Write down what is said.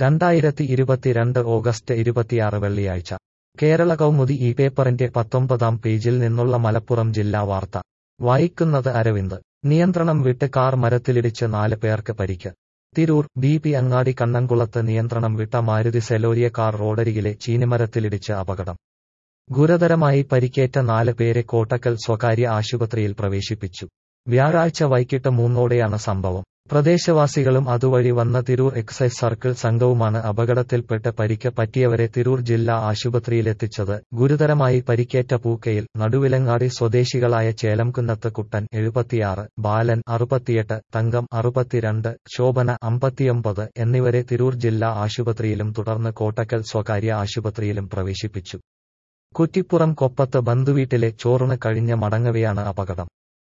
രണ്ടായിരത്തി ഇരുപത്തിരണ്ട് ഓഗസ്റ്റ് ഇരുപത്തിയാറ് വെള്ളിയാഴ്ച കേരള കൗമുദി ഈ പേപ്പറിന്റെ പത്തൊമ്പതാം പേജിൽ നിന്നുള്ള മലപ്പുറം ജില്ലാ വാർത്ത വായിക്കുന്നത് അരവിന്ദ് നിയന്ത്രണം വിട്ട് കാർ മരത്തിലിടിച്ച് നാല് പേർക്ക് പരിക്ക് തിരൂർ ബി പി അങ്ങാടി കണ്ണംകുളത്ത് നിയന്ത്രണം വിട്ട മാരുതി സെലോരിയ കാർ റോഡരികിലെ ചീനിമരത്തിലിടിച്ച് അപകടം ഗുരുതരമായി പരിക്കേറ്റ നാല് പേരെ കോട്ടക്കൽ സ്വകാര്യ ആശുപത്രിയിൽ പ്രവേശിപ്പിച്ചു വ്യാഴാഴ്ച വൈകിട്ട് മൂന്നോടെയാണ് സംഭവം പ്രദേശവാസികളും അതുവഴി വന്ന തിരൂർ എക്സൈസ് സർക്കിൾ സംഘവുമാണ് അപകടത്തിൽപ്പെട്ട് പരിക്ക് പറ്റിയവരെ തിരൂർ ജില്ലാ ആശുപത്രിയിലെത്തിച്ചത് ഗുരുതരമായി പരിക്കേറ്റ പൂക്കയിൽ നടുവിലങ്ങാടി സ്വദേശികളായ ചേലംകുന്നത്ത് കുട്ടൻ എഴുപത്തിയാറ് ബാലൻ അറുപത്തിയെട്ട് തങ്കം അറുപത്തിരണ്ട് ശോഭന അമ്പത്തിയൊമ്പത് എന്നിവരെ തിരൂർ ജില്ലാ ആശുപത്രിയിലും തുടർന്ന് കോട്ടക്കൽ സ്വകാര്യ ആശുപത്രിയിലും പ്രവേശിപ്പിച്ചു കുറ്റിപ്പുറം കൊപ്പത്ത് ബന്ധുവീട്ടിലെ ചോറുണ് കഴിഞ്ഞ് മടങ്ങവെയാണ് അപകടം